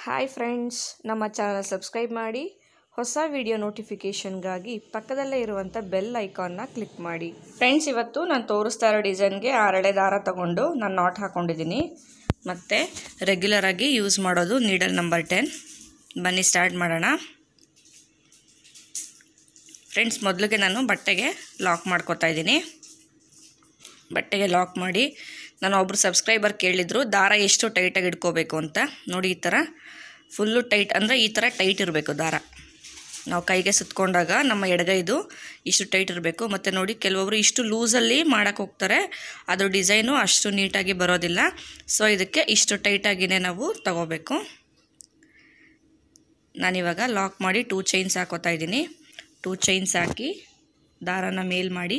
hi friends ನಮ್ಮ channel subscribe ಮಾಡಿ ಹೊಸ ವಿಡಿಯೋ ನೋಟಿಫಿಕೇಷನ್ಗಾಗಿ ಪಕ್ಕದಲ್ಲೇ ಇರುವಂಥ ಬೆಲ್ ಐಕಾನ್ನ ಕ್ಲಿಕ್ ಮಾಡಿ ಫ್ರೆಂಡ್ಸ್ ಇವತ್ತು ನಾನು ತೋರಿಸ್ತಾ ಇರೋ ಡಿಸೈನ್ಗೆ ಆರಳೆ ದಾರ ತಗೊಂಡು ನಾನು ನಾಟ್ ಹಾಕ್ಕೊಂಡಿದ್ದೀನಿ ಮತ್ತು ರೆಗ್ಯುಲರಾಗಿ ಯೂಸ್ ಮಾಡೋದು ನೀಡಲ್ ನಂಬರ್ ಟೆನ್ ಬನ್ನಿ ಸ್ಟಾರ್ಟ್ ಮಾಡೋಣ ಫ್ರೆಂಡ್ಸ್ ಮೊದಲಿಗೆ ನಾನು ಬಟ್ಟೆಗೆ ಲಾಕ್ ಮಾಡ್ಕೊತಾ ಇದ್ದೀನಿ ಬಟ್ಟೆಗೆ ಲಾಕ್ ಮಾಡಿ ನಾನು ಒಬ್ಬರು ಸಬ್ಸ್ಕ್ರೈಬರ್ ಕೇಳಿದರು ದಾರ ಎಷ್ಟು ಟೈಟಾಗಿ ಇಟ್ಕೋಬೇಕು ಅಂತ ನೋಡಿ ಈ ಥರ ಫುಲ್ಲು ಟೈಟ್ ಅಂದರೆ ಈ ಥರ ಟೈಟ್ ಇರಬೇಕು ದಾರ ನಾವು ಕೈಗೆ ಸುತ್ಕೊಂಡಾಗ ನಮ್ಮ ಎಡಗೈದು ಇಷ್ಟು ಟೈಟ್ ಇರಬೇಕು ಮತ್ತು ನೋಡಿ ಕೆಲವೊಬ್ಬರು ಇಷ್ಟು ಲೂಸಲ್ಲಿ ಮಾಡೋಕ್ಕೆ ಹೋಗ್ತಾರೆ ಅದು ಡಿಸೈನು ಅಷ್ಟು ನೀಟಾಗಿ ಬರೋದಿಲ್ಲ ಸೊ ಇದಕ್ಕೆ ಇಷ್ಟು ಟೈಟಾಗಿಯೇ ನಾವು ತಗೋಬೇಕು ನಾನಿವಾಗ ಲಾಕ್ ಮಾಡಿ ಟೂ ಚೈನ್ಸ್ ಹಾಕೋತಾ ಇದ್ದೀನಿ ಟೂ ಚೈನ್ಸ್ ಹಾಕಿ ದಾರನ ಮೇಲ್ ಮಾಡಿ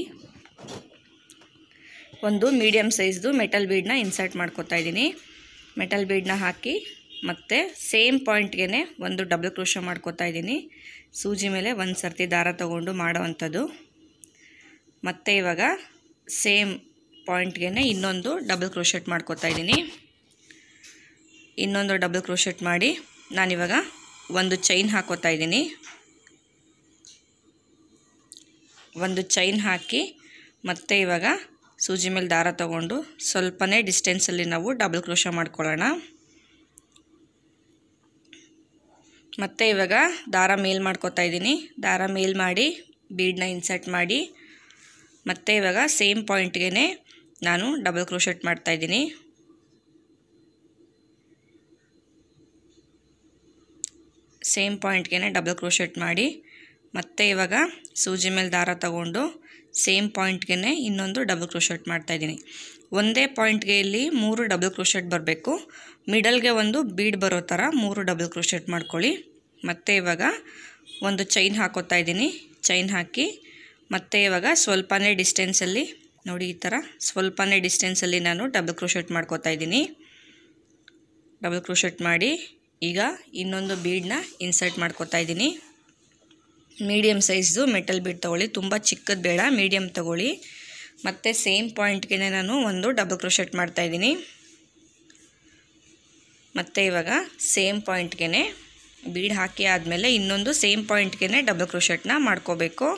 ಒಂದು ಮೀಡಿಯಮ್ ಸೈಜ್ದು ಮೆಟಲ್ ಬೀಡನ್ನ ಇನ್ಸರ್ಟ್ ಮಾಡ್ಕೊತಾ ಇದ್ದೀನಿ ಮೆಟಲ್ ಬೀಡನ್ನ ಹಾಕಿ ಮತ್ತು ಸೇಮ್ ಪಾಯಿಂಟ್ಗೆ ಒಂದು ಡಬಲ್ ಕ್ರೋಶ ಮಾಡ್ಕೊತಾ ಇದ್ದೀನಿ ಸೂಜಿ ಮೇಲೆ ಒಂದು ಸರ್ತಿ ದಾರ ತಗೊಂಡು ಮಾಡೋವಂಥದ್ದು ಮತ್ತು ಇವಾಗ ಸೇಮ್ ಪಾಯಿಂಟ್ಗೆ ಇನ್ನೊಂದು ಡಬಲ್ ಕ್ರೋಶೆಟ್ ಮಾಡ್ಕೊತಾ ಇದ್ದೀನಿ ಇನ್ನೊಂದು ಡಬಲ್ ಕ್ರೋಶೆಟ್ ಮಾಡಿ ನಾನಿವಾಗ ಒಂದು ಚೈನ್ ಹಾಕೋತಾ ಇದ್ದೀನಿ ಒಂದು ಚೈನ್ ಹಾಕಿ ಮತ್ತು ಇವಾಗ ಸೂಜಿ ಮೇಲೆ ದಾರ ತಗೊಂಡು ಸ್ವಲ್ಪನೇ ಡಿಸ್ಟೆನ್ಸಲ್ಲಿ ನಾವು ಡಬಲ್ ಕ್ರೋಶ ಮಾಡ್ಕೊಳ್ಳೋಣ ಮತ್ತು ಇವಾಗ ದಾರ ಮೇಲ್ ಮಾಡ್ಕೊತಾ ಇದ್ದೀನಿ ದಾರ ಮೇಲ್ ಮಾಡಿ ಬೀಡನ್ನ ಇನ್ಸರ್ಟ್ ಮಾಡಿ ಮತ್ತು ಇವಾಗ ಸೇಮ್ ಪಾಯಿಂಟ್ಗೆ ನಾನು ಡಬಲ್ ಕ್ರೋಶೆಟ್ ಮಾಡ್ತಾಯಿದ್ದೀನಿ ಸೇಮ್ ಪಾಯಿಂಟ್ಗೆ ಡಬಲ್ ಕ್ರೋಶೆಟ್ ಮಾಡಿ ಮತ್ತು ಇವಾಗ ಸೂಜಿ ಮೇಲೆ ದಾರ ತಗೊಂಡು ಸೇಮ್ ಪಾಯಿಂಟ್ಗೆ ಇನ್ನೊಂದು ಡಬಲ್ ಕ್ರೋಶೆಟ್ ಮಾಡ್ತಾಯಿದ್ದೀನಿ ಒಂದೇ ಪಾಯಿಂಟ್ಗೆ ಇಲ್ಲಿ ಮೂರು ಡಬಲ್ ಕ್ರೋಶೆಟ್ ಬರಬೇಕು ಮಿಡಲ್ಗೆ ಒಂದು ಬೀಡ್ ಬರೋ ಥರ ಮೂರು ಡಬಲ್ ಕ್ರೋಶೆಟ್ ಮಾಡ್ಕೊಳ್ಳಿ ಮತ್ತು ಇವಾಗ ಒಂದು ಚೈನ್ ಹಾಕೋತಾ ಇದ್ದೀನಿ ಚೈನ್ ಹಾಕಿ ಮತ್ತು ಇವಾಗ ಸ್ವಲ್ಪನೇ ಡಿಸ್ಟೆನ್ಸಲ್ಲಿ ನೋಡಿ ಈ ಥರ ಸ್ವಲ್ಪನೇ ಡಿಸ್ಟೆನ್ಸಲ್ಲಿ ನಾನು ಡಬಲ್ ಕ್ರೋಶೆಟ್ ಮಾಡ್ಕೋತಾ ಇದ್ದೀನಿ ಡಬಲ್ ಕ್ರೋಶೆಟ್ ಮಾಡಿ ಈಗ ಇನ್ನೊಂದು ಬೀಡನ್ನ ಇನ್ಸರ್ಟ್ ಮಾಡ್ಕೋತಾ ಇದ್ದೀನಿ ಮೀಡಿಯಮ್ ಸೈಜ್ದು ಮೆಟಲ್ ಬೀಡ್ ತೊಗೊಳ್ಳಿ ತುಂಬ ಚಿಕ್ಕದು ಬೇಡ ಮೀಡಿಯಮ್ ತೊಗೊಳ್ಳಿ ಮತ್ತು ಸೇಮ್ ಪಾಯಿಂಟ್ಗೆ ನಾನು ಒಂದು ಡಬಲ್ ಕ್ರೋಶೆಟ್ ಮಾಡ್ತಾಯಿದ್ದೀನಿ ಮತ್ತು ಇವಾಗ ಸೇಮ್ ಪಾಯಿಂಟ್ಗೆ ಬೀಡ್ ಹಾಕಿ ಆದಮೇಲೆ ಇನ್ನೊಂದು ಸೇಮ್ ಪಾಯಿಂಟ್ಗೆ ಡಬಲ್ ಕ್ರೋಶೆಟ್ನ ಮಾಡ್ಕೋಬೇಕು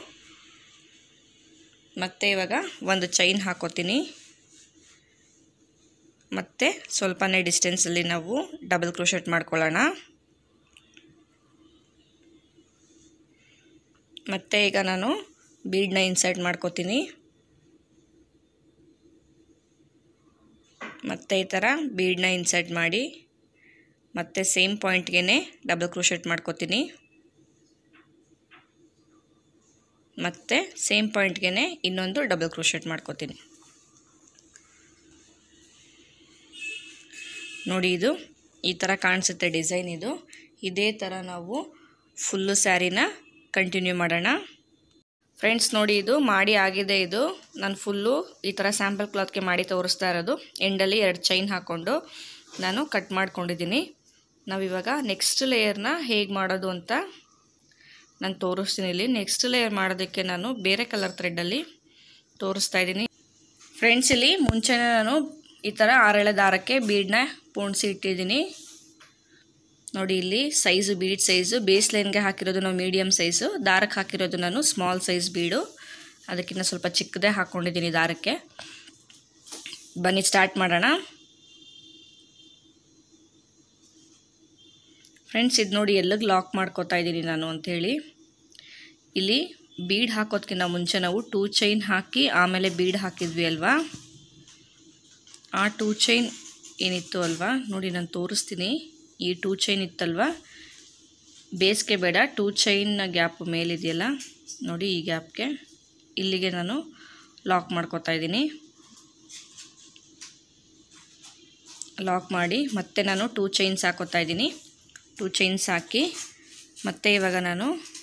ಮತ್ತು ಇವಾಗ ಒಂದು ಚೈನ್ ಹಾಕೋತೀನಿ ಮತ್ತು ಸ್ವಲ್ಪನೇ ಡಿಸ್ಟೆನ್ಸಲ್ಲಿ ನಾವು ಡಬಲ್ ಕ್ರೋಶೆಟ್ ಮಾಡ್ಕೊಳ್ಳೋಣ ಮತ್ತು ಈಗ ನಾನು ಬೀಡನ್ನ ಇನ್ಸರ್ಟ್ ಮಾಡ್ಕೋತೀನಿ ಮತ್ತು ಈ ಥರ ಬೀಡನ್ನ ಇನ್ಸರ್ಟ್ ಮಾಡಿ ಮತ್ತು ಸೇಮ್ ಪಾಯಿಂಟ್ಗೆ ಡಬಲ್ ಕ್ರೋಶೆಟ್ ಮಾಡ್ಕೋತೀನಿ ಮತ್ತು ಸೇಮ್ ಪಾಯಿಂಟ್ಗೆ ಇನ್ನೊಂದು ಡಬಲ್ ಕ್ರೋಶೆಟ್ ಮಾಡ್ಕೋತೀನಿ ನೋಡಿ ಇದು ಈ ಥರ ಕಾಣಿಸುತ್ತೆ ಡಿಸೈನ್ ಇದು ಇದೇ ಥರ ನಾವು ಫುಲ್ಲು ಸ್ಯಾರಿನ ಕಂಟಿನ್ಯೂ ಮಾಡೋಣ ಫ್ರೆಂಡ್ಸ್ ನೋಡಿ ಇದು ಮಾಡಿ ಆಗಿದೆ ಇದು ನಾನು ಫುಲ್ಲು ಈ ಥರ ಸ್ಯಾಂಪಲ್ ಕ್ಲಾತ್ಗೆ ಮಾಡಿ ತೋರಿಸ್ತಾ ಇರೋದು ಎಂಡಲ್ಲಿ ಎರಡು ಚೈನ್ ಹಾಕ್ಕೊಂಡು ನಾನು ಕಟ್ ಮಾಡ್ಕೊಂಡಿದ್ದೀನಿ ನಾವಿವಾಗ ನೆಕ್ಸ್ಟ್ ಲೇಯರ್ನ ಹೇಗೆ ಮಾಡೋದು ಅಂತ ನಾನು ತೋರಿಸ್ತೀನಿ ಇಲ್ಲಿ ನೆಕ್ಸ್ಟ್ ಲೇಯರ್ ಮಾಡೋದಕ್ಕೆ ನಾನು ಬೇರೆ ಕಲರ್ ಥ್ರೆಡ್ಡಲ್ಲಿ ತೋರಿಸ್ತಾ ಇದ್ದೀನಿ ಫ್ರೆಂಡ್ಸ್ ಇಲ್ಲಿ ಮುಂಚೆನೇ ನಾನು ಈ ಥರ ಆರೆಳೆ ದಾರಕ್ಕೆ ಬೀಡನ್ನ ಪೋಣಿಸಿ ಇಟ್ಟಿದ್ದೀನಿ ನೋಡಿ ಇಲ್ಲಿ ಸೈಜು ಬೀಡ್ ಸೈಜು ಬೇಸ್ ಲೈನ್ಗೆ ಹಾಕಿರೋದು ನಾವು ಮೀಡಿಯಮ್ ಸೈಜು ದಾರಕ್ಕೆ ಹಾಕಿರೋದು ನಾನು ಸ್ಮಾಲ್ ಸೈಜ್ ಬೀಡು ಅದಕ್ಕಿಂತ ಸ್ವಲ್ಪ ಚಿಕ್ಕದೇ ಹಾಕ್ಕೊಂಡಿದ್ದೀನಿ ದಾರಕ್ಕೆ ಬನ್ನಿ ಸ್ಟಾರ್ಟ್ ಮಾಡೋಣ ಫ್ರೆಂಡ್ಸ್ ಇದು ನೋಡಿ ಎಲ್ಲಿಗೆ ಲಾಕ್ ಮಾಡ್ಕೋತಾ ಇದ್ದೀನಿ ನಾನು ಅಂಥೇಳಿ ಇಲ್ಲಿ ಬೀಡ್ ಹಾಕೋದಕ್ಕಿಂತ ಮುಂಚೆ ನಾವು ಟೂ ಚೈನ್ ಹಾಕಿ ಆಮೇಲೆ ಬೀಡ್ ಹಾಕಿದ್ವಿ ಅಲ್ವಾ ಆ ಟೂ ಚೈನ್ ಏನಿತ್ತು ಅಲ್ವಾ ನೋಡಿ ನಾನು ತೋರಿಸ್ತೀನಿ ಈ ಟೂ ಚೈನ್ ಇತ್ತಲ್ವ ಬೇಸ್ಗೆ ಬೇಡ ಟೂ ಚೈನ್ ಗ್ಯಾಪ್ ಮೇಲಿದೆಯಲ್ಲ ನೋಡಿ ಈ ಗ್ಯಾಪ್ಗೆ ಇಲ್ಲಿಗೆ ನಾನು ಲಾಕ್ ಮಾಡ್ಕೋತಾ ಇದ್ದೀನಿ ಲಾಕ್ ಮಾಡಿ ಮತ್ತೆ ನಾನು ಟೂ ಚೈನ್ಸ್ ಹಾಕೋತಾ ಇದ್ದೀನಿ ಟೂ ಚೈನ್ಸ್ ಹಾಕಿ ಮತ್ತೆ ಇವಾಗ ನಾನು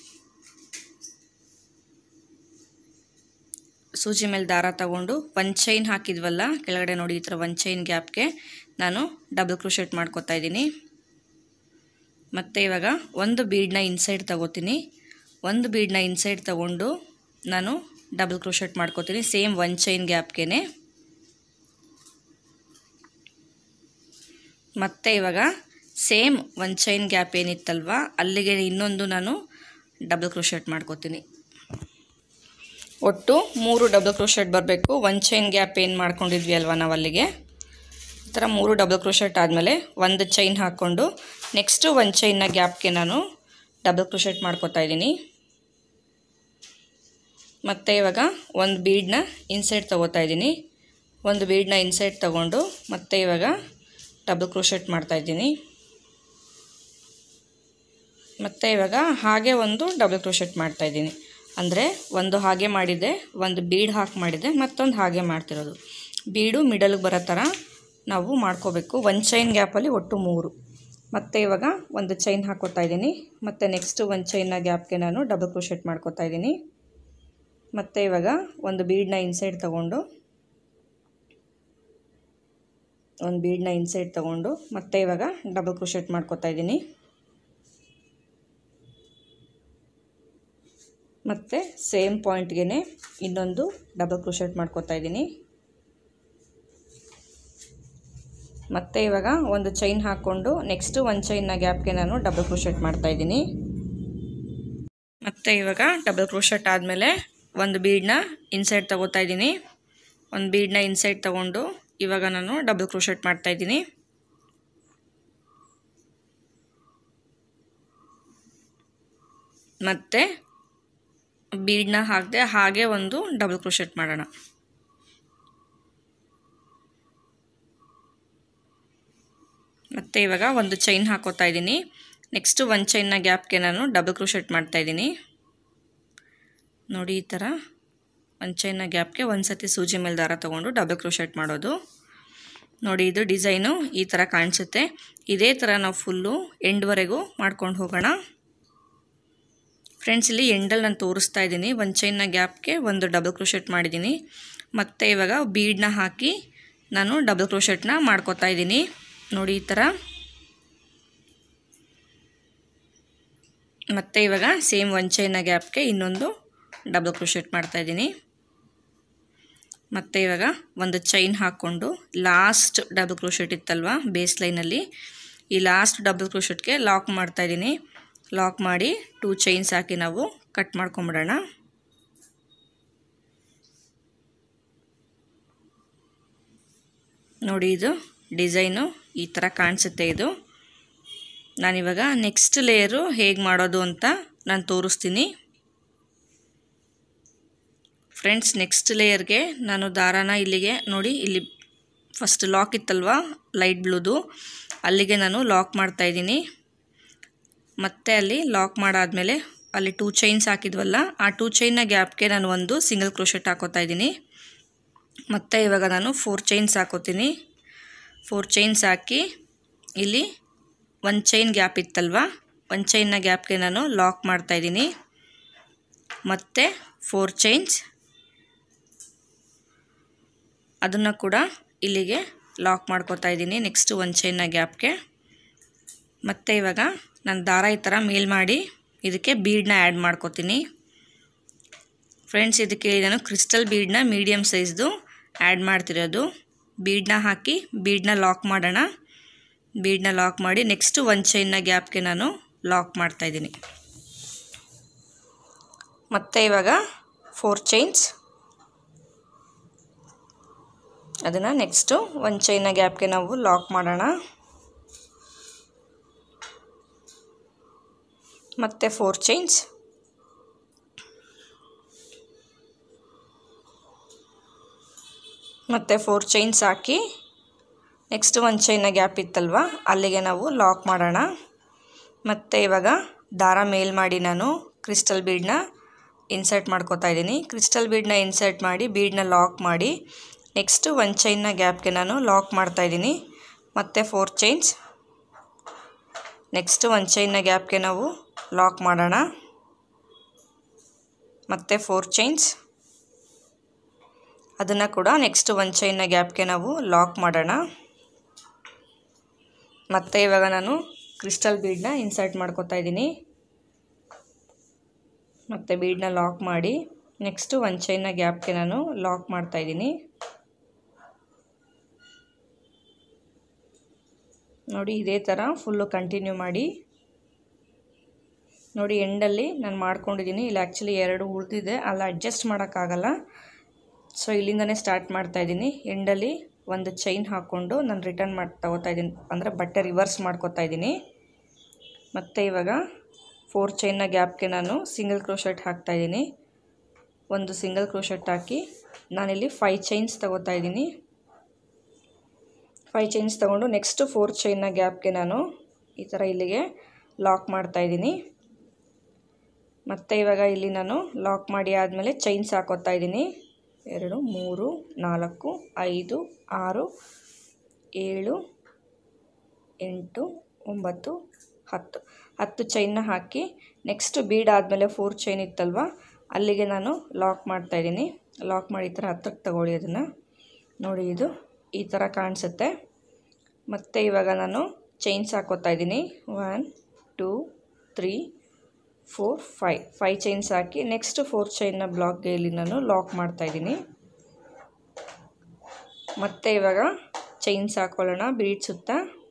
ಸೂಜಿ ಮೇಲೆ ದಾರ ತಗೊಂಡು ಒಂದು ಚೈನ್ ಹಾಕಿದ್ವಲ್ಲ ಕೆಳಗಡೆ ನೋಡಿ ಈ ಥರ ಒಂದು ಚೈನ್ ಗ್ಯಾಪ್ಗೆ ನಾನು ಡಬಲ್ ಕ್ರೋಶೆಟ್ ಮಾಡ್ಕೋತಾ ಇದ್ದೀನಿ ಮತ್ತು ಇವಾಗ ಒಂದು ಬೀಡನ್ನ ಇನ್ಸೈಡ್ ತಗೋತೀನಿ ಒಂದು ಬೀಡನ್ನ ಇನ್ಸೈಡ್ ತಗೊಂಡು ನಾನು ಡಬಲ್ ಕ್ರೋಶೆಟ್ ಮಾಡ್ಕೋತೀನಿ ಸೇಮ್ ಒನ್ ಚೈನ್ ಗ್ಯಾಪ್ಗೆ ಮತ್ತು ಇವಾಗ ಸೇಮ್ ಒಂದು ಚೈನ್ ಗ್ಯಾಪ್ ಏನಿತ್ತಲ್ವ ಅಲ್ಲಿಗೆ ಇನ್ನೊಂದು ನಾನು ಡಬಲ್ ಕ್ರೋಶೆಟ್ ಮಾಡ್ಕೋತೀನಿ ಒಟ್ಟು ಮೂರು ಡಬಲ್ ಕ್ರೋಶೆಟ್ ಬರಬೇಕು ಒಂದು ಚೈನ್ ಗ್ಯಾಪ್ ಏನು ಮಾಡ್ಕೊಂಡಿದ್ವಿ ಅಲ್ವಾ ನಾವು ಅಲ್ಲಿಗೆ ಈ ಥರ ಮೂರು ಡಬಲ್ ಕ್ರೋಶೆಟ್ ಆದಮೇಲೆ ಒಂದು ಚೈನ್ ಹಾಕ್ಕೊಂಡು ನೆಕ್ಸ್ಟು ಒಂದು ಚೈನ್ನ ಗ್ಯಾಪ್ಗೆ ನಾನು ಡಬಲ್ ಕ್ರೋಶೆಟ್ ಮಾಡ್ಕೋತಾ ಇದ್ದೀನಿ ಮತ್ತು ಇವಾಗ ಒಂದು ಬೀಡನ್ನ ಇನ್ಸೈಡ್ ತೊಗೋತಾ ಇದ್ದೀನಿ ಒಂದು ಬೀಡನ್ನ ಇನ್ಸೈಡ್ ತೊಗೊಂಡು ಮತ್ತೆ ಇವಾಗ ಡಬಲ್ ಕ್ರೋಶೆಟ್ ಮಾಡ್ತಾಯಿದ್ದೀನಿ ಮತ್ತು ಇವಾಗ ಹಾಗೆ ಒಂದು ಡಬಲ್ ಕ್ರೋಶೆಟ್ ಮಾಡ್ತಾಯಿದ್ದೀನಿ ಅಂದರೆ ಒಂದು ಹಾಗೆ ಮಾಡಿದೆ ಒಂದು ಬೀಡ್ ಹಾಕಿ ಮಾಡಿದೆ ಮತ್ತೊಂದು ಹಾಗೆ ಮಾಡ್ತಿರೋದು ಬೀಡು ಮಿಡಲ್ಗೆ ಬರೋ ಥರ ನಾವು ಮಾಡ್ಕೋಬೇಕು ಒಂದು ಚೈನ್ ಗ್ಯಾಪಲ್ಲಿ ಒಟ್ಟು ಮೂರು ಮತ್ತು ಇವಾಗ ಒಂದು ಚೈನ್ ಹಾಕೋತಾ ಇದ್ದೀನಿ ಮತ್ತು ನೆಕ್ಸ್ಟು ಒಂದು ಚೈನ್ನ ಗ್ಯಾಪ್ಗೆ ನಾನು ಡಬಲ್ ಕ್ರೋಶೆಟ್ ಮಾಡ್ಕೋತಾ ಇದ್ದೀನಿ ಮತ್ತು ಇವಾಗ ಒಂದು ಬೀಡನ್ನ ಇನ್ಸೈಡ್ ತೊಗೊಂಡು ಒಂದು ಬೀಡನ್ನ ಇನ್ಸೈಡ್ ತೊಗೊಂಡು ಮತ್ತೆ ಇವಾಗ ಡಬಲ್ ಕ್ರೋಶೆಟ್ ಮಾಡ್ಕೋತಾ ಇದ್ದೀನಿ ಮತ್ತು ಸೇಮ್ ಪಾಯಿಂಟ್ಗೆ ಇನ್ನೊಂದು ಡಬಲ್ ಕ್ರೋಶೆಟ್ ಮಾಡ್ಕೋತಾ ಇದ್ದೀನಿ ಮತ್ತು ಇವಾಗ ಒಂದು ಚೈನ್ ಹಾಕ್ಕೊಂಡು ನೆಕ್ಸ್ಟು ಒಂದು ಚೈನ್ನ ಗ್ಯಾಪ್ಗೆ ನಾನು ಡಬಲ್ ಕ್ರೋಶೆಟ್ ಮಾಡ್ತಾಯಿದ್ದೀನಿ ಮತ್ತು ಇವಾಗ ಡಬಲ್ ಕ್ರೋಶೆಟ್ ಆದಮೇಲೆ ಒಂದು ಬೀಡನ್ನ ಇನ್ಸೈಡ್ ತೊಗೋತಾ ಇದ್ದೀನಿ ಒಂದು ಬೀಡನ್ನ ಇನ್ಸೈಡ್ ತೊಗೊಂಡು ಇವಾಗ ನಾನು ಡಬಲ್ ಕ್ರೋಶೆಟ್ ಮಾಡ್ತಾಯಿದ್ದೀನಿ ಮತ್ತು ಬೀಡನ್ನ ಹಾಕದೆ ಹಾಗೆ ಒಂದು ಡಬಲ್ ಕ್ರೋಶೆಟ್ ಮಾಡೋಣ ಮತ್ತು ಇವಾಗ ಒಂದು ಚೈನ್ ಹಾಕೋತಾ ಇದ್ದೀನಿ ನೆಕ್ಸ್ಟು ಒಂದು ಚೈನ್ನ ಗ್ಯಾಪ್ಗೆ ನಾನು ಡಬಲ್ ಕ್ರೋಶೆಟ್ ಮಾಡ್ತಾಯಿದ್ದೀನಿ ನೋಡಿ ಈ ಥರ ಒಂದು ಚೈನ್ನ ಗ್ಯಾಪ್ಗೆ ಒಂದು ಸತಿ ಸೂಜಿ ಮೇಲೆ ದಾರ ತೊಗೊಂಡು ಡಬಲ್ ಕ್ರೋಶೆಟ್ ಮಾಡೋದು ನೋಡಿ ಇದು ಡಿಸೈನು ಈ ಥರ ಕಾಣಿಸುತ್ತೆ ಇದೇ ಥರ ನಾವು ಫುಲ್ಲು ಎಂಡ್ವರೆಗೂ ಮಾಡ್ಕೊಂಡು ಹೋಗೋಣ ಫ್ರೆಂಡ್ಸ್ ಇಲ್ಲಿ ಎಂಡಲ್ಲಿ ನಾನು ತೋರಿಸ್ತಾ ಇದ್ದೀನಿ ಒಂದು ಚೈನ್ನ ಗ್ಯಾಪ್ಗೆ ಒಂದು ಡಬಲ್ ಕ್ರೋಶೆಟ್ ಮಾಡಿದ್ದೀನಿ ಮತ್ತು ಇವಾಗ ಬೀಡನ್ನ ಹಾಕಿ ನಾನು ಡಬಲ್ ಕ್ರೋಶೆಟ್ನ ಮಾಡ್ಕೋತಾ ಇದ್ದೀನಿ ನೋಡಿ ಈ ಥರ ಮತ್ತು ಇವಾಗ ಸೇಮ್ ಒಂದು ಚೈನ್ನ ಗ್ಯಾಪ್ಗೆ ಇನ್ನೊಂದು ಡಬಲ್ ಕ್ರೋಶೆಟ್ ಮಾಡ್ತಾಯಿದ್ದೀನಿ ಮತ್ತು ಇವಾಗ ಒಂದು ಚೈನ್ ಹಾಕ್ಕೊಂಡು ಲಾಸ್ಟ್ ಡಬಲ್ ಕ್ರೋಶೆಟ್ ಇತ್ತಲ್ವ ಬೇಸ್ ಲೈನಲ್ಲಿ ಈ ಲಾಸ್ಟ್ ಡಬಲ್ ಕ್ರೋಶೆಟ್ಗೆ ಲಾಕ್ ಮಾಡ್ತಾಯಿದ್ದೀನಿ ಲಾಕ್ ಮಾಡಿ ಟೂ ಚೈನ್ಸ್ ಹಾಕಿ ನಾವು ಕಟ್ ಮಾಡ್ಕೊಂಬಿಡೋಣ ನೋಡಿ ಇದು ಡಿಸೈನು ಈ ಥರ ಕಾಣಿಸುತ್ತೆ ಇದು ನಾನಿವಾಗ ನೆಕ್ಸ್ಟ್ ಲೇಯರು ಹೇಗೆ ಮಾಡೋದು ಅಂತ ನಾನು ತೋರಿಸ್ತೀನಿ ಫ್ರೆಂಡ್ಸ್ ನೆಕ್ಸ್ಟ್ ಲೇಯರ್ಗೆ ನಾನು ದಾರಾನ ಇಲ್ಲಿಗೆ ನೋಡಿ ಇಲ್ಲಿ ಫಸ್ಟ್ ಲಾಕ್ ಇತ್ತಲ್ವ ಲೈಟ್ ಬ್ಲೂದು ಅಲ್ಲಿಗೆ ನಾನು ಲಾಕ್ ಮಾಡ್ತಾಯಿದ್ದೀನಿ ಮತ್ತೆ ಅಲ್ಲಿ ಲಾಕ್ ಮಾಡಾದಮೇಲೆ ಅಲ್ಲಿ ಟೂ ಚೈನ್ಸ್ ಹಾಕಿದ್ವಲ್ಲ ಆ ಟೂ ಚೈನ್ನ ಗ್ಯಾಪ್ಗೆ ನಾನು ಒಂದು ಸಿಂಗಲ್ ಕ್ರೋಶೆಟ್ ಹಾಕೋತಾ ಇದ್ದೀನಿ ಮತ್ತು ಇವಾಗ ನಾನು ಫೋರ್ ಚೈನ್ಸ್ ಹಾಕೋತೀನಿ ಫೋರ್ ಚೈನ್ಸ್ ಹಾಕಿ ಇಲ್ಲಿ ಒಂದು ಚೈನ್ ಗ್ಯಾಪ್ ಇತ್ತಲ್ವ ಒಂದು ಚೈನ್ನ ಗ್ಯಾಪ್ಗೆ ನಾನು ಲಾಕ್ ಮಾಡ್ತಾಯಿದ್ದೀನಿ ಮತ್ತು ಫೋರ್ ಚೈನ್ಸ್ ಅದನ್ನು ಕೂಡ ಇಲ್ಲಿಗೆ ಲಾಕ್ ಮಾಡ್ಕೋತಾ ಇದ್ದೀನಿ ನೆಕ್ಸ್ಟು ಒಂದು ಚೈನ್ನ ಗ್ಯಾಪ್ಗೆ ಮತ್ತು ಇವಾಗ ನಾನು ದಾರ ಈ ಥರ ಮೇಲ್ ಮಾಡಿ ಇದಕ್ಕೆ ಬೀಡನ್ನ ಆ್ಯಡ್ ಮಾಡ್ಕೋತೀನಿ ಫ್ರೆಂಡ್ಸ್ ಇದಕ್ಕೆ ನಾನು ಕ್ರಿಸ್ಟಲ್ ಬೀಡನ್ನ ಮೀಡಿಯಮ್ ಸೈಜ್ದು ಆ್ಯಡ್ ಮಾಡ್ತಿರೋದು ಬೀಡನ್ನ ಹಾಕಿ ಬೀಡನ್ನ ಲಾಕ್ ಮಾಡೋಣ ಬೀಡನ್ನ ಲಾಕ್ ಮಾಡಿ ನೆಕ್ಸ್ಟು ಒಂದು ಚೈನ್ನ ಗ್ಯಾಪ್ಗೆ ನಾನು ಲಾಕ್ ಮಾಡ್ತಾಯಿದ್ದೀನಿ ಮತ್ತು ಇವಾಗ ಫೋರ್ ಚೈನ್ಸ್ ಅದನ್ನು ನೆಕ್ಸ್ಟು ಒಂದು ಚೈನ ಗ್ಯಾಪ್ಗೆ ನಾವು ಲಾಕ್ ಮಾಡೋಣ ಮತ್ತು ಫೋರ್ ಚೈನ್ಸ್ ಮತ್ತು ಫೋರ್ ಚೈನ್ಸ್ ಹಾಕಿ ನೆಕ್ಸ್ಟ್ ಒಂದು ಚೈನ ಗ್ಯಾಪ್ ಇತ್ತಲ್ವ ಅಲ್ಲಿಗೆ ನಾವು ಲಾಕ್ ಮಾಡೋಣ ಮತ್ತು ಇವಾಗ ದಾರ ಮೇಲ್ ಮಾಡಿ ನಾನು ಕ್ರಿಸ್ಟಲ್ ಬೀಡನ್ನ ಇನ್ಸರ್ಟ್ ಮಾಡ್ಕೋತಾ ಇದ್ದೀನಿ ಕ್ರಿಸ್ಟಲ್ ಬೀಡನ್ನ ಇನ್ಸರ್ಟ್ ಮಾಡಿ ಬೀಡನ್ನ ಲಾಕ್ ಮಾಡಿ ನೆಕ್ಸ್ಟು ಒಂದು ಚೈನ್ನ ಗ್ಯಾಪ್ಗೆ ನಾನು ಲಾಕ್ ಮಾಡ್ತಾಯಿದ್ದೀನಿ ಮತ್ತು ಫೋರ್ ಚೈನ್ಸ್ ನೆಕ್ಸ್ಟು ಒಂದು ಚೈನ್ನ ಗ್ಯಾಪ್ಗೆ ನಾವು ಲಾಕ್ ಮಾಡೋಣ ಮತ್ತು ಫೋರ್ ಚೈನ್ಸ್ ಅದನ್ನು ಕೂಡ ನೆಕ್ಸ್ಟ್ ಒಂದು ಚೈನ್ನ ಗ್ಯಾಪ್ಗೆ ನಾವು ಲಾಕ್ ಮಾಡೋಣ ಮತ್ತು ಇವಾಗ ನಾನು ಕ್ರಿಸ್ಟಲ್ ಬೀಡನ್ನ ಇನ್ಸರ್ಟ್ ಮಾಡ್ಕೋತಾ ಇದ್ದೀನಿ ಮತ್ತು ಬೀಡನ್ನ ಲಾಕ್ ಮಾಡಿ ನೆಕ್ಸ್ಟು ಒಂದು ಚೈನ್ನ ಗ್ಯಾಪ್ಗೆ ನಾನು ಲಾಕ್ ಮಾಡ್ತಾಯಿದ್ದೀನಿ ನೋಡಿ ಇದೇ ಥರ ಫುಲ್ಲು ಕಂಟಿನ್ಯೂ ಮಾಡಿ ನೋಡಿ ಎಂಡಲ್ಲಿ ನಾನು ಮಾಡ್ಕೊಂಡಿದ್ದೀನಿ ಇಲ್ಲಿ ಆ್ಯಕ್ಚುಲಿ ಎರಡು ಉಳಿದಿದೆ ಅಲ್ಲಿ ಅಡ್ಜಸ್ಟ್ ಮಾಡೋಕ್ಕಾಗಲ್ಲ ಸೊ ಇಲ್ಲಿಂದನೇ ಸ್ಟಾರ್ಟ್ ಮಾಡ್ತಾಯಿದ್ದೀನಿ ಎಂಡಲ್ಲಿ ಒಂದು ಚೈನ್ ಹಾಕ್ಕೊಂಡು ನಾನು ರಿಟರ್ನ್ ಮಾಡಿ ತಗೋತಾ ಇದ್ದೀನಿ ಅಂದರೆ ಬಟ್ಟೆ ರಿವರ್ಸ್ ಮಾಡ್ಕೋತಾ ಇದ್ದೀನಿ ಮತ್ತು ಇವಾಗ ಫೋರ್ ಚೈನ್ನ ಗ್ಯಾಪ್ಗೆ ನಾನು ಸಿಂಗಲ್ ಕ್ರೋಶೆಟ್ ಹಾಕ್ತಾಯಿದ್ದೀನಿ ಒಂದು ಸಿಂಗಲ್ ಕ್ರೋಶೆಟ್ ಹಾಕಿ ನಾನಿಲ್ಲಿ ಫೈ ಚೈನ್ಸ್ ತಗೋತಾ ಇದ್ದೀನಿ ಫೈ ಚೈನ್ಸ್ ತೊಗೊಂಡು ನೆಕ್ಸ್ಟ್ ಫೋರ್ ಚೈನ್ನ ಗ್ಯಾಪ್ಗೆ ನಾನು ಈ ಥರ ಇಲ್ಲಿಗೆ ಲಾಕ್ ಮಾಡ್ತಾಯಿದ್ದೀನಿ ಮತ್ತು ಇವಾಗ ಇಲ್ಲಿ ನಾನು ಲಾಕ್ ಮಾಡಿ ಆದಮೇಲೆ ಚೈನ್ಸ್ ಹಾಕೋತಾ ಇದ್ದೀನಿ ಎರಡು ಮೂರು ನಾಲ್ಕು ಐದು ಆರು ಏಳು ಎಂಟು ಒಂಬತ್ತು ಹತ್ತು ಹತ್ತು ಚೈನ್ನ ಹಾಕಿ ನೆಕ್ಸ್ಟ್ ಬೀಡ್ ಆದಮೇಲೆ ಫೋರ್ ಚೈನ್ ಇತ್ತಲ್ವ ಅಲ್ಲಿಗೆ ನಾನು ಲಾಕ್ ಮಾಡ್ತಾಯಿದ್ದೀನಿ ಲಾಕ್ ಮಾಡಿ ಈ ಥರ ಹತ್ತಕ್ಕೆ ತಗೊಳ್ಳಿ ಅದನ್ನು ನೋಡಿ ಇದು ಈ ಥರ ಕಾಣಿಸುತ್ತೆ ಮತ್ತು ಇವಾಗ ನಾನು ಚೈನ್ಸ್ ಹಾಕೋತಾ ಇದ್ದೀನಿ one two three four five five chains ಹಾಕಿ ನೆಕ್ಸ್ಟ್ ಫೋರ್ ಚೈನ್ನ ಬ್ಲಾಕ್ಗೆ ಇಲ್ಲಿ ನಾನು ಲಾಕ್ ಮಾಡ್ತಾಯಿದ್ದೀನಿ ಮತ್ತು ಇವಾಗ ಚೈನ್ಸ್ ಹಾಕೊಳ್ಳೋಣ ಬೀಡ್ ಸುತ್ತ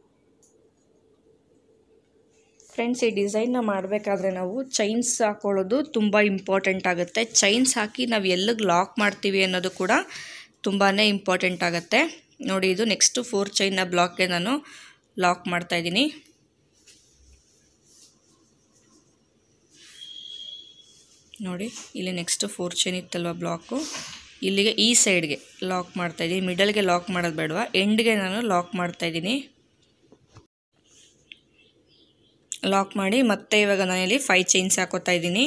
ಫ್ರೆಂಡ್ಸ್ ಈ ಡಿಸೈನ್ನ ಮಾಡಬೇಕಾದ್ರೆ ನಾವು ಚೈನ್ಸ್ ಹಾಕೊಳ್ಳೋದು ತುಂಬ ಇಂಪಾರ್ಟೆಂಟ್ ಆಗುತ್ತೆ ಚೈನ್ಸ್ ಹಾಕಿ ನಾವು ಎಲ್ಲಿಗೆ ಲಾಕ್ ಮಾಡ್ತೀವಿ ಅನ್ನೋದು ಕೂಡ ತುಂಬಾ ಇಂಪಾರ್ಟೆಂಟ್ ಆಗುತ್ತೆ ನೋಡಿ ಇದು ನೆಕ್ಸ್ಟು ಫೋರ್ ಚೈನ್ನ ಬ್ಲಾಕ್ಗೆ ನಾನು ಲಾಕ್ ಮಾಡ್ತಾಯಿದ್ದೀನಿ ನೋಡಿ ಇಲ್ಲಿ ನೆಕ್ಸ್ಟು ಫೋರ್ ಚೈನ್ ಇತ್ತಲ್ವ ಬ್ಲಾಕು ಇಲ್ಲಿಗೆ ಈ ಸೈಡ್ಗೆ ಲಾಕ್ ಮಾಡ್ತಾಯಿದ್ದೀನಿ ಮಿಡಲ್ಗೆ ಲಾಕ್ ಮಾಡೋದು ಬೇಡವಾ ಎಂಡ್ಗೆ ನಾನು ಲಾಕ್ ಮಾಡ್ತಾಯಿದ್ದೀನಿ ಲಾಕ್ ಮಾಡಿ ಮತ್ತೆ ಇವಾಗ ನಾನಿಲ್ಲಿ ಫೈ ಚೈನ್ಸ್ ಹಾಕೋತಾ ಇದ್ದೀನಿ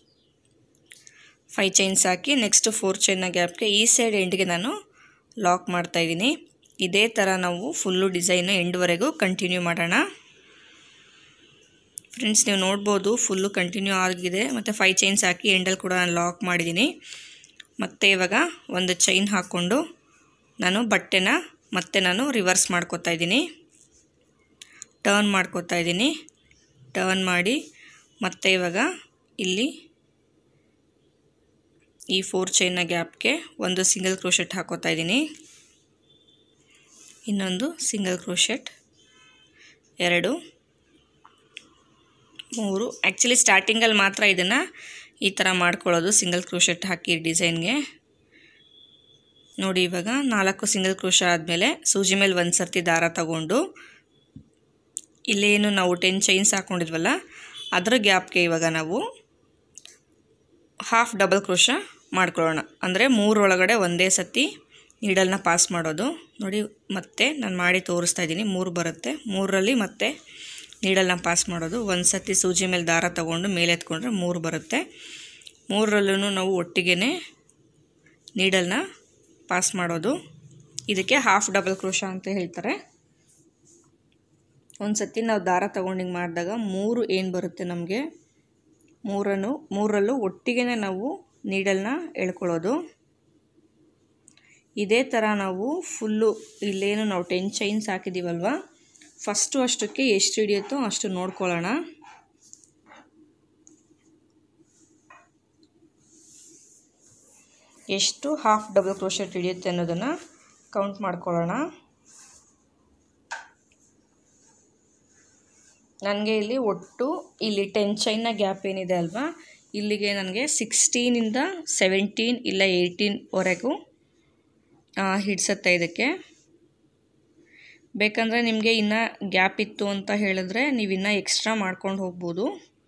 ಫೈ ಚೈನ್ಸ್ ಹಾಕಿ ನೆಕ್ಸ್ಟ್ ಫೋರ್ ಚೈನ್ನ ಗ್ಯಾಪ್ಗೆ ಈ ಸೈಡ್ ಎಂಡ್ಗೆ ನಾನು ಲಾಕ್ ಮಾಡ್ತಾಯಿದ್ದೀನಿ ಇದೇ ಥರ ನಾವು ಫುಲ್ಲು ಡಿಸೈನ್ ಎಂಡ್ವರೆಗೂ ಕಂಟಿನ್ಯೂ ಮಾಡೋಣ ಫ್ರೆಂಡ್ಸ್ ನೀವು ನೋಡ್ಬೋದು ಫುಲ್ಲು ಕಂಟಿನ್ಯೂ ಆಗಿದೆ ಮತ್ತು ಫೈ ಚೈನ್ಸ್ ಹಾಕಿ ಎಂಡಲ್ಲಿ ಕೂಡ ನಾನು ಲಾಕ್ ಮಾಡಿದ್ದೀನಿ ಮತ್ತು ಇವಾಗ ಒಂದು ಚೈನ್ ಹಾಕ್ಕೊಂಡು ನಾನು ಬಟ್ಟೆನ ಮತ್ತೆ ನಾನು ರಿವರ್ಸ್ ಮಾಡ್ಕೋತಾ ಇದ್ದೀನಿ ಟರ್ನ್ ಮಾಡ್ಕೋತಾ ಇದ್ದೀನಿ ಟರ್ನ್ ಮಾಡಿ ಮತ್ತೆ ಇವಾಗ ಇಲ್ಲಿ ಈ ಫೋರ್ ಚೈನ್ನ ಗ್ಯಾಪ್ಗೆ ಒಂದು ಸಿಂಗಲ್ ಕ್ರೋಶೆಟ್ ಹಾಕೋತಾ ಇದ್ದೀನಿ ಇನ್ನೊಂದು ಸಿಂಗಲ್ ಕ್ರೋಶೆಟ್ ಎರಡು ಮೂರು ಆ್ಯಕ್ಚುಲಿ ಸ್ಟಾರ್ಟಿಂಗಲ್ಲಿ ಮಾತ್ರ ಇದನ್ನು ಈ ಥರ ಮಾಡ್ಕೊಳ್ಳೋದು ಸಿಂಗಲ್ ಕ್ರೋಶೆಟ್ ಹಾಕಿ ಡಿಸೈನ್ಗೆ ನೋಡಿ ಇವಾಗ ನಾಲ್ಕು ಸಿಂಗಲ್ ಕ್ರೋಶ ಆದಮೇಲೆ ಸೂಜಿ ಮೇಲೆ ಒಂದು ಸರ್ತಿ ದಾರ ತಗೊಂಡು ಇಲ್ಲೇನು ನಾವು ಟೆನ್ ಚೈನ್ಸ್ ಹಾಕ್ಕೊಂಡಿದ್ವಲ್ಲ ಅದರ ಗ್ಯಾಪ್ಗೆ ಇವಾಗ ನಾವು ಹಾಫ್ ಡಬಲ್ ಕ್ರೋಶ ಮಾಡ್ಕೊಳ್ಳೋಣ ಅಂದರೆ ಮೂರೊಳಗಡೆ ಒಂದೇ ಸತಿ ನೀಡಲ್ನ ಪಾಸ್ ಮಾಡೋದು ನೋಡಿ ಮತ್ತೆ ನಾನು ಮಾಡಿ ತೋರಿಸ್ತಾ ಇದ್ದೀನಿ ಮೂರು ಬರುತ್ತೆ ಮೂರರಲ್ಲಿ ಮತ್ತೆ ನೀಡಲ್ನ ಪಾಸ್ ಮಾಡೋದು ಒಂದು ಸತಿ ಸೂಜಿ ಮೇಲೆ ದಾರ ತಗೊಂಡು ಮೇಲೆ ಎತ್ಕೊಂಡ್ರೆ ಮೂರು ಬರುತ್ತೆ ಮೂರರಲ್ಲೂ ನಾವು ಒಟ್ಟಿಗೆ ನೀಡಲ್ನ ಪಾಸ್ ಮಾಡೋದು ಇದಕ್ಕೆ ಹಾಫ್ ಡಬಲ್ ಕ್ರೋಶ ಅಂತ ಹೇಳ್ತಾರೆ ಒಂದು ಸತಿ ನಾವು ದಾರ ತಗೊಂಡು ಹಿಂಗೆ ಮಾಡಿದಾಗ ಮೂರು ಏನು ಬರುತ್ತೆ ನಮಗೆ ಮೂರನ್ನು ಮೂರರಲ್ಲೂ ಒಟ್ಟಿಗೆ ನಾವು ನೀಡಲ್ನ ಎಳ್ಕೊಳ್ಳೋದು ಇದೇ ಥರ ನಾವು ಫುಲ್ಲು ಇಲ್ಲೇನು ನಾವು ಟೆನ್ ಚೈನ್ಸ್ ಹಾಕಿದ್ದೀವಲ್ವ ಫಸ್ಟು ಅಷ್ಟಕ್ಕೆ ಎಷ್ಟು ಹಿಡಿಯುತ್ತೋ ಅಷ್ಟು ನೋಡ್ಕೊಳ್ಳೋಣ ಎಷ್ಟು ಹಾಫ್ ಡಬಲ್ ಕ್ರೋಶೆಟ್ ಹಿಡಿಯುತ್ತೆ ಅನ್ನೋದನ್ನು ಕೌಂಟ್ ಮಾಡ್ಕೊಳ್ಳೋಣ ನನಗೆ ಇಲ್ಲಿ ಒಟ್ಟು ಇಲ್ಲಿ ಟೆನ್ ಚೈನ್ನ ಗ್ಯಾಪ್ ಏನಿದೆ ಅಲ್ವಾ ಇಲ್ಲಿಗೆ ನನಗೆ ಸಿಕ್ಸ್ಟೀನಿಂದ ಸೆವೆಂಟೀನ್ ಇಲ್ಲ ಏಯ್ಟೀನ್ವರೆಗೂ ಹಿಡ್ಸತ್ತೆ ಇದಕ್ಕೆ ಬೇಕಂದರೆ ನಿಮಗೆ ಇನ್ನೂ ಗ್ಯಾಪ್ ಇತ್ತು ಅಂತ ಹೇಳಿದ್ರೆ ನೀವು ಇನ್ನೂ ಎಕ್ಸ್ಟ್ರಾ ಮಾಡ್ಕೊಂಡು ಹೋಗ್ಬೋದು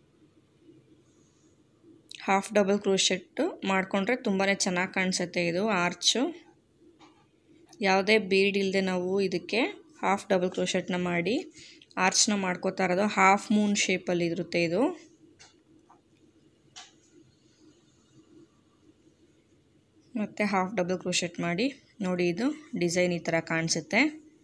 ಹಾಫ್ ಡಬಲ್ ಕ್ರೋಶೆಟ್ಟು ಮಾಡಿಕೊಂಡ್ರೆ ತುಂಬಾ ಚೆನ್ನಾಗಿ ಕಾಣಿಸುತ್ತೆ ಇದು ಆರ್ಚು ಯಾವುದೇ ಬೀಡ್ ಇಲ್ಲದೆ ನಾವು ಇದಕ್ಕೆ ಹಾಫ್ ಡಬಲ್ ಕ್ರೋಶೆಟ್ನ ಮಾಡಿ ಆರ್ಚ್ನ ಮಾಡ್ಕೋತಾ ಇರೋದು ಹಾಫ್ ಮೂನ್ ಶೇಪಲ್ಲಿ ಇರುತ್ತೆ ಇದು ಮತ್ತು ಹಾಫ್ ಡಬಲ್ ಕ್ರೋಶೆಟ್ ಮಾಡಿ ನೋಡಿ ಇದು ಡಿಸೈನ್ ಈ ಥರ ಕಾಣಿಸುತ್ತೆ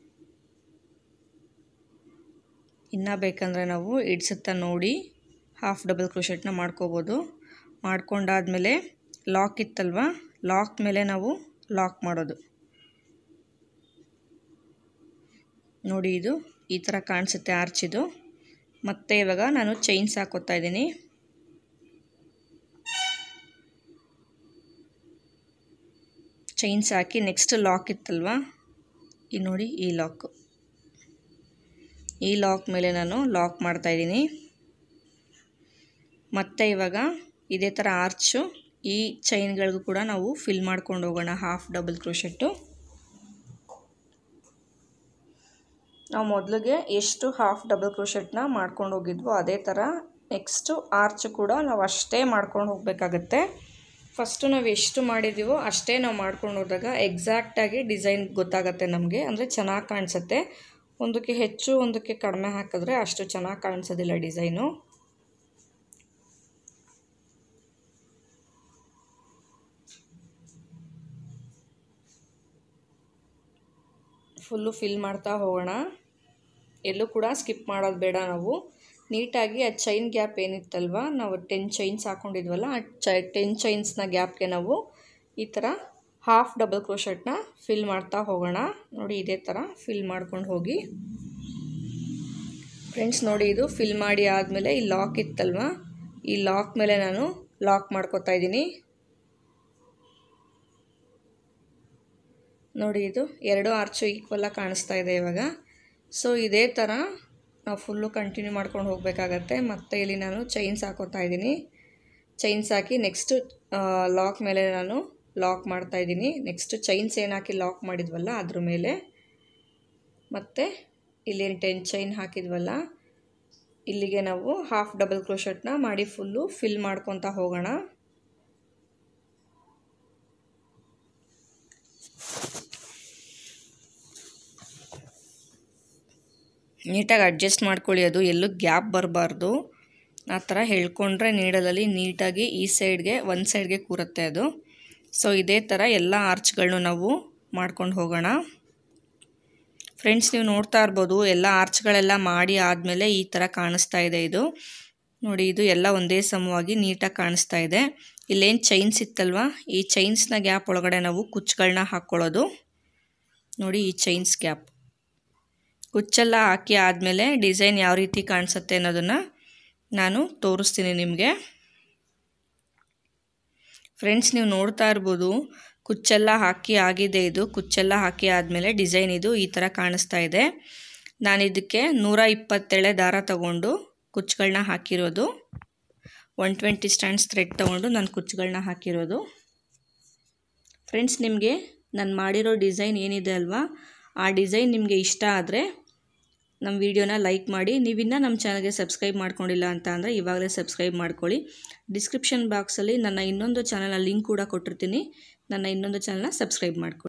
ಇನ್ನು ಬೇಕಂದರೆ ನಾವು ಇಡ್ಸುತ್ತಾ ನೋಡಿ ಹಾಫ್ ಡಬಲ್ ಕ್ರೋಶೆಟ್ನ ಮಾಡ್ಕೋಬೋದು ಮಾಡ್ಕೊಂಡಾದಮೇಲೆ ಲಾಕ್ ಇತ್ತಲ್ವ ಲಾಕ್ ಮೇಲೆ ನಾವು ಲಾಕ್ ಮಾಡೋದು ನೋಡಿ ಇದು ಈ ಥರ ಕಾಣಿಸುತ್ತೆ ಆರ್ಚ್ ಇದು ಮತ್ತು ಇವಾಗ ನಾನು ಚೈನ್ಸ್ ಹಾಕೋತಾ ಇದ್ದೀನಿ ಚೈನ್ಸ್ ಹಾಕಿ ನೆಕ್ಸ್ಟ್ ಲಾಕ್ ಇತ್ತಲ್ವ ಈ ನೋಡಿ ಈ ಲಾಕು ಈ ಲಾಕ್ ಮೇಲೆ ನಾನು ಲಾಕ್ ಮಾಡ್ತಾಯಿದ್ದೀನಿ ಮತ್ತು ಇವಾಗ ಇದೇ ಥರ ಆರ್ಚು ಈ ಚೈನ್ಗಳಿಗೂ ಕೂಡ ನಾವು ಫಿಲ್ ಮಾಡ್ಕೊಂಡು ಹೋಗೋಣ ಹಾಫ್ ಡಬಲ್ ಕ್ರೋಶೆಟ್ಟು ನಾವು ಮೊದಲಿಗೆ ಎಷ್ಟು ಹಾಫ್ ಡಬಲ್ ಕ್ರೋಶೆಟ್ನ ಮಾಡ್ಕೊಂಡು ಹೋಗಿದ್ವೋ ಅದೇ ಥರ ನೆಕ್ಸ್ಟು ಆರ್ಚ್ ಕೂಡ ನಾವು ಅಷ್ಟೇ ಮಾಡ್ಕೊಂಡು ಹೋಗಬೇಕಾಗತ್ತೆ ಫಸ್ಟು ನಾವು ಎಷ್ಟು ಮಾಡಿದ್ದೀವೋ ಅಷ್ಟೇ ನಾವು ಮಾಡ್ಕೊಂಡು ಹೋದಾಗ ಎಕ್ಸಾಕ್ಟಾಗಿ ಡಿಸೈನ್ ಗೊತ್ತಾಗತ್ತೆ ನಮಗೆ ಅಂದರೆ ಚೆನ್ನಾಗಿ ಕಾಣಿಸುತ್ತೆ ಒಂದಕ್ಕೆ ಹೆಚ್ಚು ಒಂದಕ್ಕೆ ಕಡಿಮೆ ಹಾಕಿದ್ರೆ ಅಷ್ಟು ಚೆನ್ನಾಗಿ ಕಾಣಿಸೋದಿಲ್ಲ ಡಿಸೈನು ಫುಲ್ಲು ಫಿಲ್ ಮಾಡ್ತಾ ಹೋಗೋಣ ಎಲ್ಲೂ ಕೂಡ ಸ್ಕಿಪ್ ಮಾಡೋದು ಬೇಡ ನಾವು ನೀಟಾಗಿ ಆ ಚೈನ್ ಗ್ಯಾಪ್ ಏನಿತ್ತಲ್ವ ನಾವು ಟೆನ್ ಚೈನ್ಸ್ ಹಾಕ್ಕೊಂಡಿದ್ವಲ್ಲ ಆ ಚೈ ಟೆನ್ ಚೈನ್ಸ್ನ ಗ್ಯಾಪ್ಗೆ ನಾವು ಈ ಥರ ಹಾಫ್ ಡಬಲ್ ಕ್ರೋಶೆಟ್ನ ಫಿಲ್ ಮಾಡ್ತಾ ಹೋಗೋಣ ನೋಡಿ ಇದೇ ಥರ ಫಿಲ್ ಮಾಡ್ಕೊಂಡು ಹೋಗಿ ಫ್ರೆಂಡ್ಸ್ ನೋಡಿ ಇದು ಫಿಲ್ ಮಾಡಿ ಆದಮೇಲೆ ಈ ಲಾಕ್ ಇತ್ತಲ್ವ ಈ ಲಾಕ್ ಮೇಲೆ ನಾನು ಲಾಕ್ ಮಾಡ್ಕೊತಾ ಇದ್ದೀನಿ ನೋಡಿ ಇದು ಎರಡು ಆರ್ಚು ಈಕ್ವಲಾಗಿ ಕಾಣಿಸ್ತಾ ಇದೆ ಇವಾಗ ಸೊ ಇದೇ ಥರ ನಾವು ಫುಲ್ಲು ಕಂಟಿನ್ಯೂ ಮಾಡ್ಕೊಂಡು ಹೋಗಬೇಕಾಗತ್ತೆ ಮತ್ತು ಇಲ್ಲಿ ನಾನು ಚೈನ್ಸ್ ಹಾಕೋತಾ ಇದ್ದೀನಿ ಚೈನ್ಸ್ ಹಾಕಿ ನೆಕ್ಸ್ಟು ಲಾಕ್ ಮೇಲೆ ನಾನು ಲಾಕ್ ಮಾಡ್ತಾ ಇದ್ದೀನಿ ನೆಕ್ಸ್ಟ್ ಚೈನ್ಸ್ ಏನು ಹಾಕಿ ಲಾಕ್ ಮಾಡಿದ್ವಲ್ಲ ಅದ್ರ ಮೇಲೆ ಮತ್ತು ಇಲ್ಲೇನು ಟೆನ್ ಚೈನ್ ಹಾಕಿದ್ವಲ್ಲ ಇಲ್ಲಿಗೆ ನಾವು ಹಾಫ್ ಡಬಲ್ ಕ್ರೋಶೆಟ್ನ ಮಾಡಿ ಫುಲ್ಲು ಫಿಲ್ ಮಾಡ್ಕೊತಾ ಹೋಗೋಣ ನೀಟಾಗಿ ಅಡ್ಜಸ್ಟ್ ಮಾಡ್ಕೊಳ್ಳಿ ಅದು ಎಲ್ಲೂ ಗ್ಯಾಪ್ ಬರಬಾರ್ದು ಆ ಥರ ಹೇಳ್ಕೊಂಡ್ರೆ ನೀಡಲಲ್ಲಿ ನೀಟಾಗಿ ಈ ಸೈಡ್ಗೆ ಒಂದು ಸೈಡ್ಗೆ ಕೂರುತ್ತೆ ಅದು ಸೊ ಇದೇ ಥರ ಎಲ್ಲ ಆರ್ಚ್ಗಳನ್ನೂ ನಾವು ಮಾಡ್ಕೊಂಡು ಹೋಗೋಣ ಫ್ರೆಂಡ್ಸ್ ನೀವು ನೋಡ್ತಾ ಇರ್ಬೋದು ಎಲ್ಲ ಆರ್ಚ್ಗಳೆಲ್ಲ ಮಾಡಿ ಆದಮೇಲೆ ಈ ಥರ ಕಾಣಿಸ್ತಾ ಇದೆ ಇದು ನೋಡಿ ಇದು ಎಲ್ಲ ಒಂದೇ ಸಮವಾಗಿ ನೀಟಾಗಿ ಕಾಣಿಸ್ತಾ ಇದೆ ಇಲ್ಲೇನು ಚೈನ್ಸ್ ಇತ್ತಲ್ವ ಈ ಚೈನ್ಸ್ನ ಗ್ಯಾಪ್ ಒಳಗಡೆ ನಾವು ಕುಚ್ಚುಗಳನ್ನ ಹಾಕ್ಕೊಳ್ಳೋದು ನೋಡಿ ಈ ಚೈನ್ಸ್ ಗ್ಯಾಪ್ ಕುಚ್ಚೆಲ್ಲ ಹಾಕಿ ಆದಮೇಲೆ ಡಿಸೈನ್ ಯಾವ ರೀತಿ ಕಾಣಿಸುತ್ತೆ ಅನ್ನೋದನ್ನು ನಾನು ತೋರಿಸ್ತೀನಿ ನಿಮಗೆ ಫ್ರೆಂಡ್ಸ್ ನೀವು ನೋಡ್ತಾ ಇರ್ಬೋದು ಕುಚ್ಚೆಲ್ಲ ಹಾಕಿ ಆಗಿದೆ ಇದು ಕುಚ್ಚೆಲ್ಲ ಹಾಕಿ ಆದಮೇಲೆ ಡಿಸೈನ್ ಇದು ಈ ಥರ ಕಾಣಿಸ್ತಾ ಇದೆ ನಾನು ಇದಕ್ಕೆ ನೂರ ಇಪ್ಪತ್ತೇಳೆ ದಾರ ತಗೊಂಡು ಕುಚ್ಚುಗಳನ್ನ ಹಾಕಿರೋದು ಒನ್ ಟ್ವೆಂಟಿ ಸ್ಟ್ಯಾಂಡ್ಸ್ ಥ್ರೆಡ್ ತೊಗೊಂಡು ನಾನು ಕುಚ್ಚುಗಳನ್ನ ಹಾಕಿರೋದು ಫ್ರೆಂಡ್ಸ್ ನಿಮಗೆ ನಾನು ಮಾಡಿರೋ ಡಿಸೈನ್ ಏನಿದೆ ಅಲ್ವಾ ಆ ಡಿಸೈನ್ ನಿಮಗೆ ಇಷ್ಟ ಆದರೆ ನಮ್ಮ ವಿಡಿಯೋನ ಲೈಕ್ ಮಾಡಿ ನೀವಿನ್ನೂ ನಮ್ಮ ಚಾನಲ್ಗೆ ಸಬ್ಸ್ಕ್ರೈಬ್ ಮಾಡ್ಕೊಂಡಿಲ್ಲ ಅಂತ ಅಂದರೆ ಇವಾಗಲೇ ಸಬ್ಸ್ಕ್ರೈಬ್ ಮಾಡ್ಕೊಳ್ಳಿ ಡಿಸ್ಕ್ರಿಪ್ಷನ್ ಬಾಕ್ಸಲ್ಲಿ ನನ್ನ ಇನ್ನೊಂದು ಚಾನಲ್ನ ಲಿಂಕ್ ಕೂಡ ಕೊಟ್ಟಿರ್ತೀನಿ ನನ್ನ ಇನ್ನೊಂದು ಚಾನಲ್ನ ಸಬ್ಸ್ಕ್ರೈಬ್ ಮಾಡ್ಕೊಳ್ಳಿ